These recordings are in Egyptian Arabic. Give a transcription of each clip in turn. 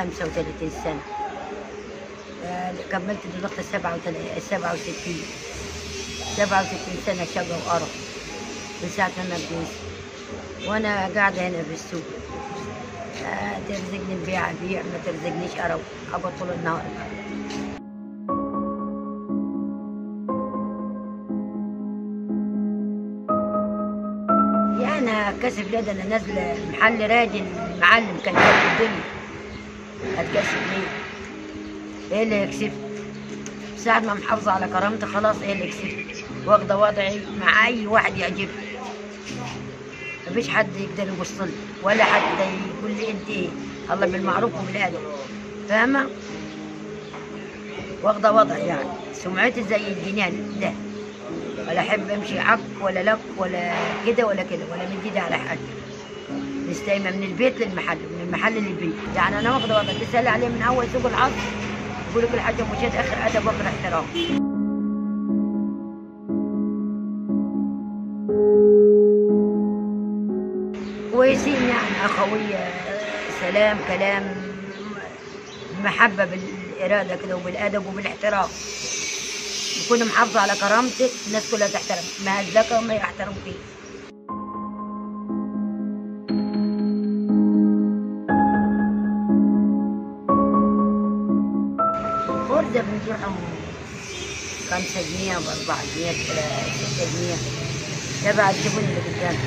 35 سنة آه، كملت دلوقتي 37 67 67 سنة شقة وقرف من ساعة ما أنا اتجوزت وأنا قاعدة هنا في السوق آه، ترزقني نبيع أبيع ما ترزقنيش أروح أقعد طول النهار يعني كسب ليه ده انا نازله محل راجل معلم كان يكسب الدنيا هتكسب ليه؟ ايه اللي يكسب؟ ساعة ما محافظة على كرامتي خلاص ايه اللي يكسب؟ واخدة وضعي مع أي واحد يعجبني مفيش حد يقدر يبص لي ولا حد يقول لي انت ايه؟ الله بالمعروف وبالادب فاهمة؟ واخدة وضعي يعني سمعتي زي الجنان ده ولا احب امشي عك ولا لك ولا كده ولا كده ولا من ايدي على حد مستايمه من البيت للمحل من المحل للبيت يعني انا واخده وضع تسالي عليه من اول سوق العصر يقول لك الحاجه مشيت اخر ادب واخر احترام كويسين يعني اخويه سلام كلام محبه بالاراده كده وبالادب وبالاحترام تكون محافظة على كرامتك الناس كلها تحترم ما هزك وما يحترم فيك خردة بنبيعهم خمسة جنيه بأربعة جنيه ستة جنيه تبع الزبون اللي قدامك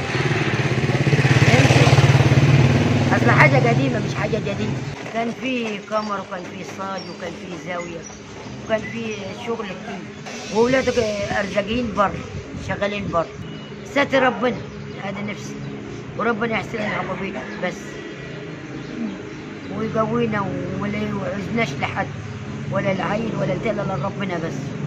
فهمتي؟ أصل حاجة قديمة مش حاجة جديدة كان في كاميرا وكان في صاج وكان في زاوية وكان في شغل كتير واولادك ارزاقين بر شغالين بر ستر ربنا هذا نفسي وربنا يحسن لنا عقوبتنا بس ويقوينا ولا يعزناش لحد ولا العين ولا التالي الا ربنا بس